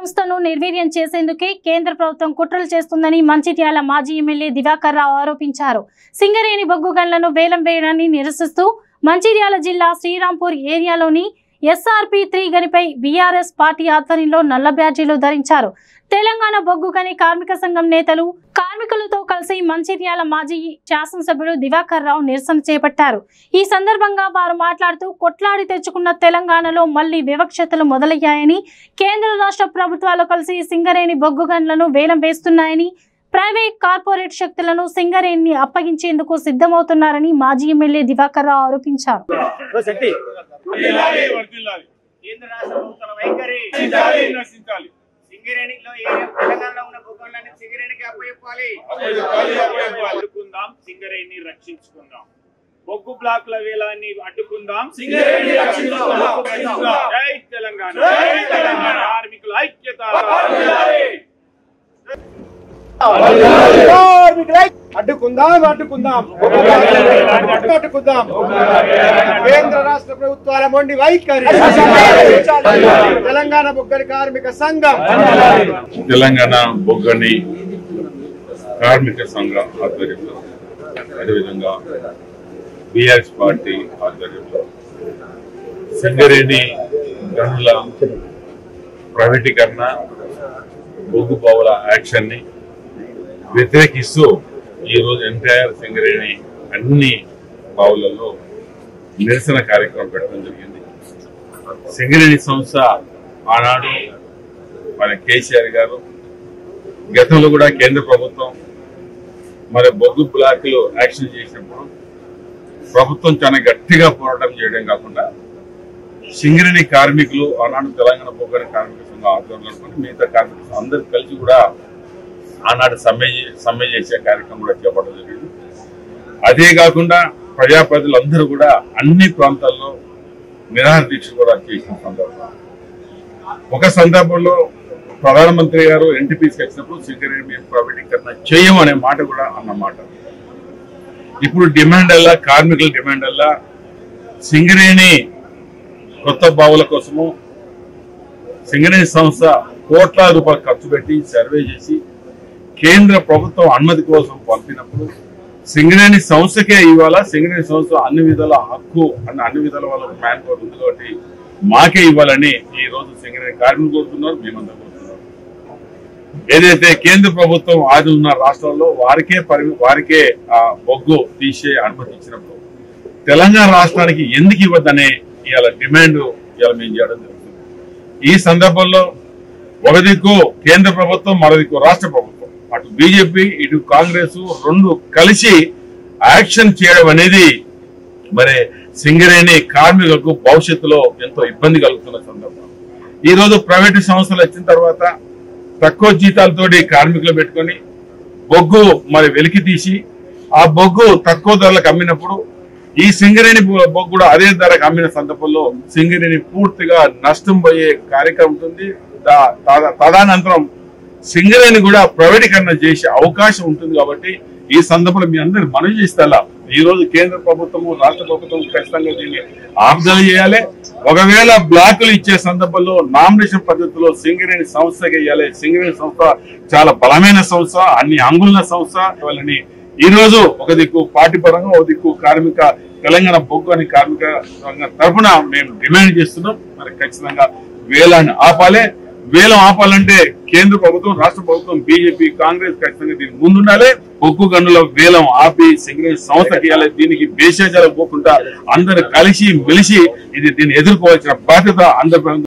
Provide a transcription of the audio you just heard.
సంస్థను నిర్వీర్యం చేసేందుకే కేంద్ర ప్రభుత్వం కుట్రలు చేస్తుందని మంచిర్యాల మాజీ ఎమ్మెల్యే దివాకర్ రావు ఆరోపించారు సింగరేణి బొగ్గు గన్లను వేలం వేయడాన్ని నిరసిస్తూ మంచిర్యాల జిల్లా శ్రీరాంపూర్ ఏరియాలోని ఎస్ఆర్పి త్రీ గనిపై బీఆర్ఎస్ పార్టీ ఆధ్వర్యంలో నల్ల బ్యాడ్జీలు ధరించారు తెలంగాణ బొగ్గు గని కార్మిక సంఘం నేతలు కార్మికులతో కలిసి మంచిర్యాల మాజీ శాసనసభ్యుడు దివాకర్ రావు నిరసన చేపట్టారు ఈ సందర్భంగా వారు మాట్లాడుతూ కొట్లాడి తెచ్చుకున్న తెలంగాణలో మళ్లీ వివక్షతలు మొదలయ్యాయని కేంద్ర రాష్ట్ర ప్రభుత్వాలు కలిసి సింగరేణి బొగ్గు గన్లను వేలం వేస్తున్నాయని ప్రైవేట్ కార్పొరేట్ శక్తులను సింగరేణిని అప్పగించేందుకు సిద్ధమవుతున్నారని మాజీ ఎమ్మెల్యే దివాకర్ రావు ఆరోపించారు శక్తి వర్ధిల్లాలి, వర్ధిల్లాలి. కేంద్ర రాష్ట్ర ప్రభుత్వాల వైఖరి నశించాలి, నశించాలి. సింగరేణిలో ఏ తెలంగాణలో ఉన్న భూఖండాన్ని సింగరేణికి అప్పచెప్పాలి అప్పచెప్పాలి, అప్పచెప్పాలి. అడ్డుకుందాం సింగరేణిని రక్షించుకుందాం బొగ్గు బ్లాకుల వేలాన్ని అడ్డుకుందాం సింగరేణిని రక్షించుకుందాం. రక్షించుకుందాం. జై తెలంగాణ జై తెలంగాణ. కార్మికుల ఐక్యత కార్మికులై అడ్డుకుందాం అడ్డుకుందాం అడ్డుకుందాం కేంద్ర రాష్ట్ర ప్రభుత్వాల మొండి వైఖరి తెలంగాణ బొగ్గరి కార్మిక సంఘం తెలంగాణ బొగ్గని కార్మిక సంఘం ఆధ్వర్యంలో అదేవిధంగా బీఆర్ఎస్ పార్టీ ఆధ్వర్యంలో సింగరేణి గనుల ప్రైవేటీకరణ బొగ్గు బావుల యాక్షన్ ని వ్యతిరేకిస్తూ ఈ రోజు ఎంటైర్ సింగరేణి అన్ని బావులలో నిరసన కార్యక్రమం పెట్టడం జరిగింది సింగరేణి సంస్థ ఆనాడు మన కేసీఆర్ గారు గతంలో కూడా కేంద్ర ప్రభుత్వం మరి బొగ్గు బ్లాక్లు యాక్షన్ చేసినప్పుడు ప్రభుత్వం చాలా గట్టిగా పోరాటం చేయడం కాకుండా సింగరేణి కార్మికులు ఆనాడు తెలంగాణ బొగ్గని కార్మిక సంఘం ఆధ్వర్యంలో అనుకుని మిగతా కార్మికులు అందరూ కలిసి కూడా ఆనాడు సమ్మె చే- సమ్మె చేసే కార్యక్రమం కూడా చేపట్టడం జరిగింది అదే కాకుండా ప్రజాప్రతినిధులు అందరూ కూడా అన్ని ప్రాంతాల్లో నిరాహార దీక్ష కూడా చేసిన సందర్భం ఒక సందర్భంలో ప్రధానమంత్రి గారు ఎన్టీపీసీకి వచ్చినప్పుడు సింగరేణి మేము ప్రైవేటీకరణ చేయము అనే మాట కూడా అన్నమాట ఇప్పుడు డిమాండ్ అల్లా కార్మికుల డిమాండ్ అల్లా సింగరేణి కొత్త బావుల కోసము సింగరేణి సంస్థ కోట్లాది రూపాయలు ఖర్చు పెట్టి సర్వే చేసి కేంద్ర ప్రభుత్వం అనుమతి కోసం పంపినప్పుడు సింగరేణి సంస్థకే ఇవ్వాలా సింగరేణి సంస్థ అన్ని విధాల హక్కు అన్న అన్ని విధాల వాళ్ళకు మ్యాన్ పవర్ ఉంది కాబట్టి మాకే ఇవ్వాలని ఈ రోజు సింగరేణి కార్మికులు కోరుతున్నారు మేమంతా కోరుతున్నాం ఏదైతే కేంద్ర ప్రభుత్వం ఆది ఉన్న రాష్ట్రాల్లో వారికే పరి వారికే ఆ బొగ్గు తీసే అనుమతి ఇచ్చినప్పుడు తెలంగాణ రాష్ట్రానికి ఎందుకు ఇవ్వద్దనే ఇవాళ డిమాండ్ ఇవాళ మేము చేయడం జరుగుతుంది ఈ సందర్భంలో ఒక దిక్కు కేంద్ర ప్రభుత్వం మరో దిక్కు రాష్ట్ర ప్రభుత్వం అటు బీజేపీ ఇటు కాంగ్రెస్ రెండు కలిసి యాక్షన్ చేయడం అనేది మరి సింగరేణి కార్మికులకు భవిష్యత్తులో ఎంతో ఇబ్బంది కలుగుతున్న సందర్భం ఈ రోజు ప్రైవేటు సంస్థలు వచ్చిన తర్వాత తక్కువ జీతాలతోటి కార్మికులు పెట్టుకొని బొగ్గు మరి వెలికి తీసి ఆ బొగ్గు తక్కువ ధరలకు అమ్మినప్పుడు ఈ సింగరేణి బొ- బొగ్గు కూడా అదే ధరకు అమ్మిన సందర్భంలో సింగరేణి పూర్తిగా నష్టం పోయే కార్యక్రమం ఉంటుంది దా- తా- తదనంతరం సింగరేణి కూడా ప్రైవేటీకరణ చేసే అవకాశం ఉంటుంది కాబట్టి ఈ సందర్భంలో మీ అందరు మనవి చేస్తా ఈ రోజు కేంద్ర ప్రభుత్వము రాష్ట్ర ప్రభుత్వం ఖచ్చితంగా దీన్ని ఆర్దన చేయాలి ఒకవేళ బ్లాకులు ఇచ్చే సందర్భంలో నామినేషన్ పద్ధతిలో సింగరేణి సంస్థకి ఇవ్వాలి సింగరేణి సంస్థ చాలా బలమైన సంస్థ అన్ని అంగుల సంస్థ వాళ్ళని ఈ రోజు ఒక దిక్కు పార్టీ పరంగా ఒక దిక్కు కార్మిక తెలంగాణ బొగ్గు అని కార్మిక సంఘం తరఫున మేము డిమాండ్ చేస్తున్నాం మరి ఖచ్చితంగా వేలాన్ని ఆపాలి వేలం ఆపాలంటే కేంద్ర ప్రభుత్వం రాష్ట్ర ప్రభుత్వం బీజేపీ కాంగ్రెస్ ఖచ్చితంగా దీనికి ముందుండాలి బొగ్గు గన్నుల వేలం ఆపి సింగరేణి సంస్థ ఇవ్వాలి దీనికి బేషాజాలు పోకుండా అందరు కలిసి మెలిసి ఇది దీన్ని ఎదుర్కోవాల్సిన బాధ్యత అందరి